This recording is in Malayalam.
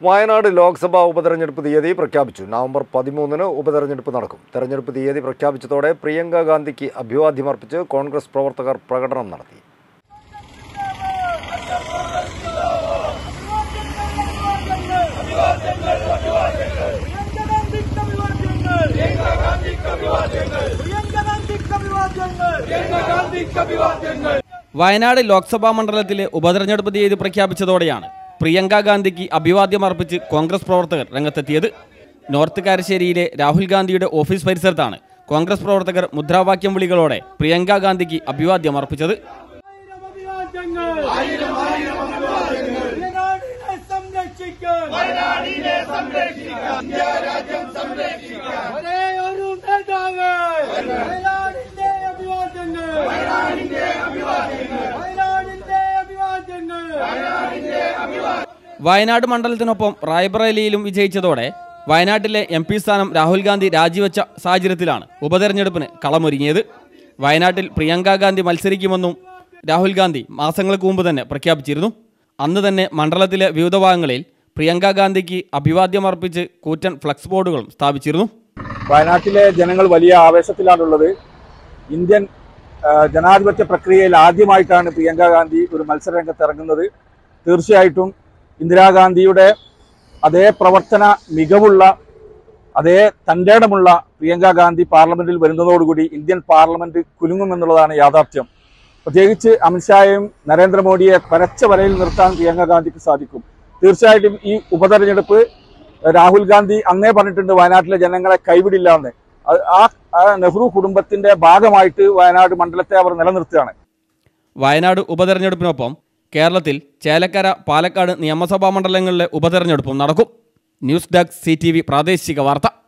വയനാട് ലോക്സഭാ ഉപതെരഞ്ഞെടുപ്പ് തീയതി പ്രഖ്യാപിച്ചു നവംബർ പതിമൂന്നിന് ഉപതെരഞ്ഞെടുപ്പ് നടക്കും തെരഞ്ഞെടുപ്പ് തീയതി പ്രഖ്യാപിച്ചതോടെ പ്രിയങ്ക ഗാന്ധിക്ക് അഭിവാദ്യമർപ്പിച്ച് കോൺഗ്രസ് പ്രവർത്തകർ പ്രകടനം നടത്തി വയനാട് ലോക്സഭാ മണ്ഡലത്തിലെ ഉപതെരഞ്ഞെടുപ്പ് തീയതി പ്രഖ്യാപിച്ചതോടെയാണ് പ്രിയങ്ക ഗാന്ധിക്ക് അഭിവാദ്യം അർപ്പിച്ച് കോൺഗ്രസ് പ്രവർത്തകർ രംഗത്തെത്തിയത് നോർത്ത് കാരശ്ശേരിയിലെ രാഹുൽ ഗാന്ധിയുടെ ഓഫീസ് പരിസരത്താണ് കോൺഗ്രസ് പ്രവർത്തകർ മുദ്രാവാക്യം വിളികളോടെ പ്രിയങ്ക ഗാന്ധിക്ക് അഭിവാദ്യം അർപ്പിച്ചത് വയനാടിനെ സംരക്ഷിക്കാൻ ഇന്ത്യ രാജ്യം സംരക്ഷിക്കാൻ ഒരേ ഒരു നേതാവ് വയനാടിന്റെ അഭിവാദ്യങ്ങൾ വയനാടിന്റെ അഭിവാദ്യങ്ങൾ വയനാടിന്റെ അഭിവാദ്യങ്ങൾ വയനാട് മണ്ഡലത്തിനൊപ്പം റായ്ബറേലിയിലും വിജയിച്ചതോടെ വയനാട്ടിലെ എം പി സ്ഥാനം രാഹുൽ ഗാന്ധി രാജിവെച്ച സാഹചര്യത്തിലാണ് ഉപതെരഞ്ഞെടുപ്പിന് കളമൊരുങ്ങിയത് വയനാട്ടിൽ പ്രിയങ്ക ഗാന്ധി മത്സരിക്കുമെന്നും രാഹുൽ ഗാന്ധി മാസങ്ങൾക്ക് മുമ്പ് തന്നെ പ്രഖ്യാപിച്ചിരുന്നു അന്ന് തന്നെ മണ്ഡലത്തിലെ വിവിധ ഭാഗങ്ങളിൽ പ്രിയങ്ക ഗാന്ധിക്ക് അഭിവാദ്യമർപ്പിച്ച് കൂറ്റൻ ഫ്ലക്സ് ബോർഡുകളും സ്ഥാപിച്ചിരുന്നു വയനാട്ടിലെ ജനങ്ങൾ വലിയ ആവേശത്തിലാണുള്ളത് ഇന്ത്യൻ ആ, ജനാധിപത്യ പ്രക്രിയയിൽ ആദ്യമായിട്ടാണ് പ്രിയങ്ക ഗാന്ധി ഒരു മത്സര രംഗത്ത് ഇറങ്ങുന്നത് തീർച്ചയായിട്ടും ഇന്ദിരാഗാന്ധിയുടെ അതേ പ്രവർത്തന മികവുള്ള അതേ തൻ്റെടമുള്ള പ്രിയങ്ക ഗാന്ധി പാർലമെന്റിൽ വരുന്നതോടുകൂടി ഇന്ത്യൻ പാർലമെന്റ് കുലുങ്ങുമെന്നുള്ളതാണ് യാഥാർത്ഥ്യം പ്രത്യേകിച്ച് അമിത്ഷായെയും നരേന്ദ്രമോദിയെ വരച്ച വരയിൽ നിർത്താൻ പ്രിയങ്ക ഗാന്ധിക്ക് സാധിക്കും തീർച്ചയായിട്ടും ഈ ഉപതെരഞ്ഞെടുപ്പ് രാഹുൽ ഗാന്ധി അന്നേ പറഞ്ഞിട്ടുണ്ട് വയനാട്ടിലെ ജനങ്ങളെ കൈവിടില്ല എന്ന് അത് ആ ആ നെഹ്റു കുടുംബത്തിന്റെ ഭാഗമായിട്ട് വയനാട് മണ്ഡലത്തെ അവർ നിലനിർത്തുകയാണ് വയനാട് ഉപതെരഞ്ഞെടുപ്പിനൊപ്പം കേരളത്തിൽ ചേലക്കര പാലക്കാട് നിയമസഭാ മണ്ഡലങ്ങളിലെ ഉപതെരഞ്ഞെടുപ്പും നടക്കും ന്യൂസ് ഡെസ്ക് സി പ്രാദേശിക വാർത്ത